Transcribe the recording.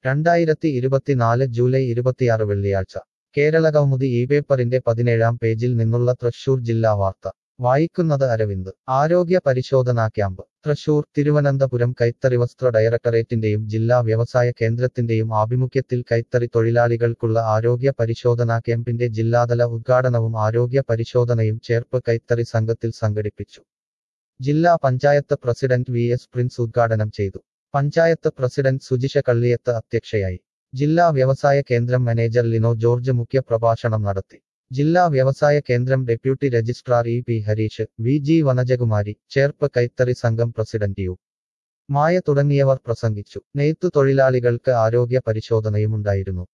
രണ്ടായിരത്തി ഇരുപത്തിനാല് ജൂലൈ ഇരുപത്തിയാറ് വെള്ളിയാഴ്ച കേരള കൗമുദി ഈ പേപ്പറിന്റെ പതിനേഴാം പേജിൽ നിന്നുള്ള തൃശൂർ ജില്ലാ വാർത്ത വായിക്കുന്നത് അരവിന്ദ് ആരോഗ്യ പരിശോധനാ ക്യാമ്പ് തൃശൂർ തിരുവനന്തപുരം കൈത്തറി വസ്ത്ര ഡയറക്ടറേറ്റിന്റെയും ജില്ലാ വ്യവസായ കേന്ദ്രത്തിന്റെയും ആഭിമുഖ്യത്തിൽ കൈത്തറി തൊഴിലാളികൾക്കുള്ള ആരോഗ്യ പരിശോധനാ ക്യാമ്പിന്റെ ജില്ലാതല ഉദ്ഘാടനവും ആരോഗ്യ പരിശോധനയും ചേർപ്പ് കൈത്തറി സംഘത്തിൽ സംഘടിപ്പിച്ചു ജില്ലാ panchayat president V S Prince ഉദ്ഘാടനം ചെയ്തു പഞ്ചായത്ത് പ്രസിഡന്റ് സുജിഷ കള്ളിയത്ത് അധ്യക്ഷയായി ജില്ലാ വ്യവസായ കേന്ദ്രം മാനേജർ ലിനോ ജോർജ് മുഖ്യ പ്രഭാഷണം നടത്തി ജില്ലാ വ്യവസായ കേന്ദ്രം deputy registrar E P Harish V G Vanajakumari Cherpu കൈത്തറി സംഘം പ്രസിഡന്റ് യു മായ തുടങ്ങിയവർ പ്രസംഗിച്ചു നെയ്ത്തു തൊഴിലാളികൾക്ക് ആരോഗ്യ പരിശോധനയുമുണ്ടായിരുന്നു